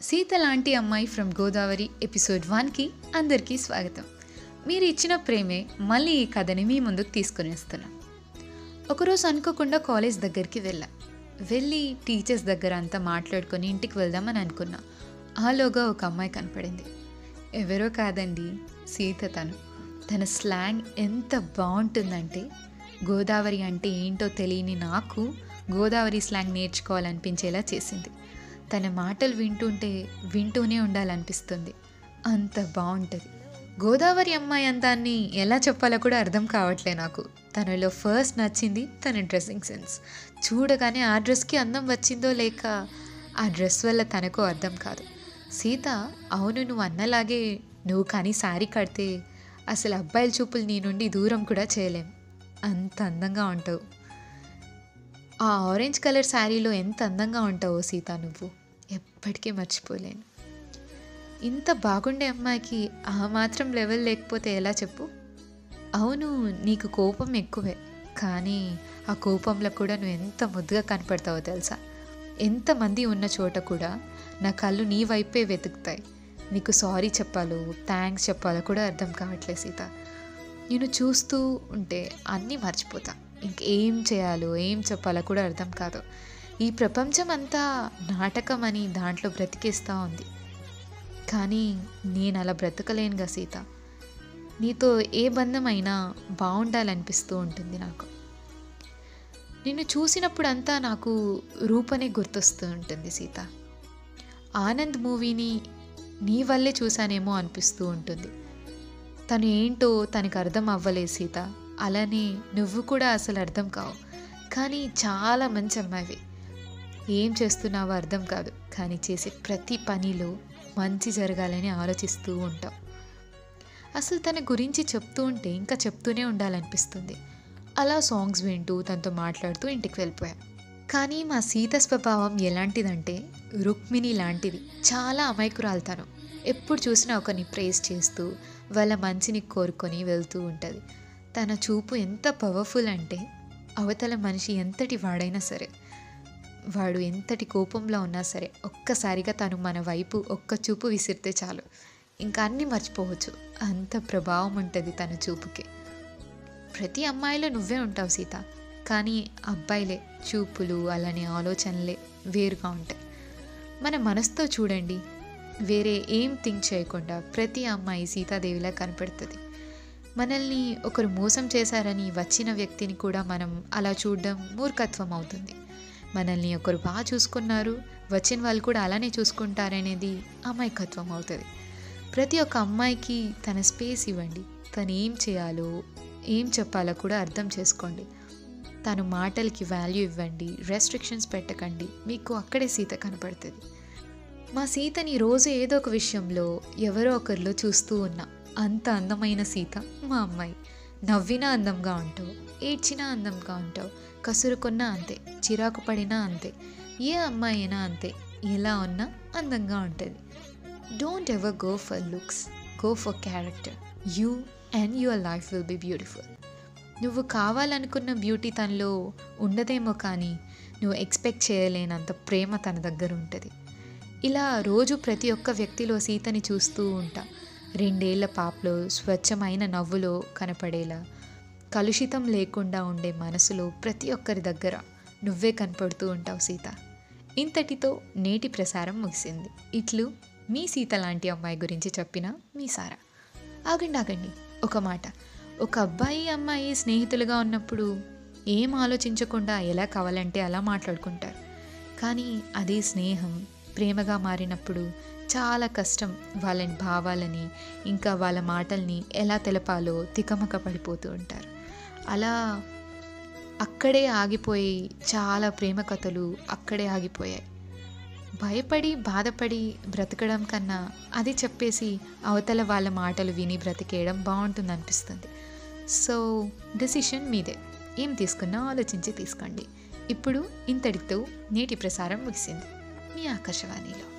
సీత లాంటి అమ్మాయి from Godavari episode వన్కి అందరికీ స్వాగతం మీరు ఇచ్చిన ప్రేమే మళ్ళీ ఈ కథని మీ ముందుకు తీసుకుని వస్తున్నాం ఒకరోజు అనుకోకుండా కాలేజ్ దగ్గరికి వెళ్ళా వెళ్ళి టీచర్స్ దగ్గర అంతా మాట్లాడుకొని ఇంటికి వెళ్దామని అనుకున్నా ఆలోగా ఒక అమ్మాయి కనపడింది ఎవరో కాదండి సీత తను తన స్లాంగ్ ఎంత బాగుంటుందంటే గోదావరి అంటే ఏంటో తెలియని నాకు గోదావరి స్లాంగ్ నేర్చుకోవాలనిపించేలా చేసింది తన మాటలు వింటుంటే వింటూనే ఉండాలనిపిస్తుంది అంత బాగుంటుంది గోదావరి అమ్మాయి అందాన్ని ఎలా చెప్పాలో కూడా అర్థం కావట్లే నాకు తనలో ఫస్ట్ నచ్చింది తన డ్రెస్సింగ్ సెన్స్ చూడగానే ఆ డ్రెస్కి అందం వచ్చిందో లేక ఆ డ్రెస్ వల్ల తనకు అర్థం కాదు సీత అవును నువ్వు అన్నలాగే నువ్వు కానీ శారీ కడితే అసలు అబ్బాయిల చూపులు నీ నుండి దూరం కూడా చేయలేం అంత అందంగా ఉంటావు ఆ ఆరెంజ్ కలర్ శారీలో ఎంత అందంగా ఉంటావో సీత నువ్వు ఎప్పటికీ మర్చిపోలేను ఇంత బాగుండే అమ్మాయికి ఆ మాత్రం లెవెల్ లేకపోతే ఎలా చెప్పు అవును నీకు కోపం ఎక్కువే కానీ ఆ కోపంలో కూడా నువ్వు ఎంత ముద్దుగా కనపడతావో తెలుసా ఎంతమంది ఉన్న చోట కూడా నా కళ్ళు నీ వైపే వెతుకుతాయి నీకు సారీ చెప్పాలో థ్యాంక్స్ చెప్పాలో కూడా అర్థం కావట్లేదు సీత నేను చూస్తూ ఉంటే అన్నీ మర్చిపోతా ఇంకేం చేయాలో ఏం చెప్పాలో కూడా అర్థం కాదు ఈ ప్రపంచం అంతా నాటకం అని దాంట్లో బ్రతికేస్తూ ఉంది కానీ నేను అలా బ్రతకలేనుగా సీత నీతో ఏ బంధం అయినా బాగుండాలనిపిస్తూ ఉంటుంది నాకు నిన్ను చూసినప్పుడంతా నాకు రూపనే గుర్తొస్తూ ఉంటుంది సీత ఆనంద్ మూవీని నీ వల్లే చూశానేమో అనిపిస్తూ ఉంటుంది తను ఏంటో తనకు అర్థం అవ్వలేదు సీత అలానే నువ్వు కూడా అసలు అర్థం కావు కానీ చాలా మంచి అమ్మాయివి ఏం చేస్తున్నావో అర్థం కాదు కానీ చేసే ప్రతి పనిలో మంచి జరగాలని ఆలోచిస్తూ ఉంటావు అసలు తన గురించి చెప్తూ ఉంటే ఇంకా చెప్తూనే ఉండాలనిపిస్తుంది అలా సాంగ్స్ వింటూ తనతో మాట్లాడుతూ ఇంటికి వెళ్ళిపోయా కానీ మా సీత స్వభావం ఎలాంటిదంటే రుక్మిణి లాంటిది చాలా అమాయకురాలు తను ఎప్పుడు చూసినా ఒకరిని ప్రేస్ చేస్తూ వాళ్ళ మంచిని కోరుకొని వెళ్తూ ఉంటుంది తన చూపు ఎంత పవర్ఫుల్ అంటే అవతల మనిషి ఎంతటి వాడైనా సరే వాడు ఎంతటి కోపంలో ఉన్నా సరే ఒక్కసారిగా తను మన వైపు ఒక్క చూపు విసిరితే చాలు ఇంకా అన్నీ మర్చిపోవచ్చు అంత ప్రభావం ఉంటుంది తన చూపుకి ప్రతి అమ్మాయిలో నువ్వే ఉంటావు సీత కానీ అబ్బాయిలే చూపులు అలానే ఆలోచనలే వేరుగా ఉంటాయి మన మనసుతో చూడండి వేరే ఏం థింక్ చేయకుండా ప్రతి అమ్మాయి సీతాదేవిలా కనపడుతుంది మనల్ని ఒకరు మోసం చేశారని వచ్చిన వ్యక్తిని కూడా మనం అలా చూడడం మూర్ఖత్వం అవుతుంది మనల్ని ఒకరు బాగా చూసుకున్నారు వచ్చిన వాళ్ళు కూడా అలానే చూసుకుంటారనేది అమాయకత్వం అవుతుంది ప్రతి ఒక్క అమ్మాయికి తన స్పేస్ ఇవ్వండి తను ఏం చేయాలో ఏం చెప్పాలో కూడా అర్థం చేసుకోండి తను మాటలకి వాల్యూ ఇవ్వండి రెస్ట్రిక్షన్స్ పెట్టకండి మీకు అక్కడే సీత కనపడుతుంది మా సీతని రోజు ఏదో ఒక విషయంలో ఎవరో ఒకరిలో చూస్తూ ఉన్నా అంత అందమైన సీత మా అమ్మాయి నవ్వినా అందంగా ఉంటావు ఏడ్చినా అందంగా ఉంటావు కసురుకున్నా అంతే చిరాకు పడినా అంతే ఏ అమ్మాయి అయినా అంతే ఎలా ఉన్నా అందంగా ఉంటుంది don't ever go for looks go for character you and your life will be beautiful నువ్వు కావాలనుకున్న బ్యూటీ తనలో ఉండదేమో కానీ నువ్వు ఎక్స్పెక్ట్ చేయలేనంత ప్రేమ తన దగ్గర ఉంటుంది ఇలా రోజు ప్రతి ఒక్క వ్యక్తిలో సీతని చూస్తూ ఉంటా రెండేళ్ల పాపలో స్వచ్ఛమైన నవ్వులో కనపడేలా కలుషితం లేకుండా ఉండే మనసులో ప్రతి ఒక్కరి దగ్గర నువ్వే కనపడుతూ ఉంటావు సీత ఇంతటితో నేటి ప్రసారం ముగిసింది ఇట్లు మీ సీత లాంటి అమ్మాయి గురించి చెప్పిన మీ సారా ఆగండి ఆగండి ఒక మాట ఒక అబ్బాయి అమ్మాయి స్నేహితులుగా ఉన్నప్పుడు ఏం ఆలోచించకుండా ఎలా కావాలంటే అలా మాట్లాడుకుంటారు కానీ అదే స్నేహం ప్రేమగా మారినప్పుడు చాలా కష్టం వాళ్ళని భావాలని ఇంకా వాళ్ళ మాటల్ని ఎలా తెలపాలో తికమక పడిపోతూ ఉంటారు అలా అక్కడే ఆగిపోయి చాలా ప్రేమ కథలు అక్కడే ఆగిపోయాయి భయపడి బాధపడి బ్రతకడం కన్నా అది చెప్పేసి అవతల వాళ్ళ మాటలు విని బ్రతికేయడం బాగుంటుంది అనిపిస్తుంది సో డెసిషన్ మీదే ఏం తీసుకున్నా ఆలోచించి తీసుకోండి ఇప్పుడు ఇంతటితో నేటి ప్రసారం ముగిసింది మీ ఆకాశవాణిలో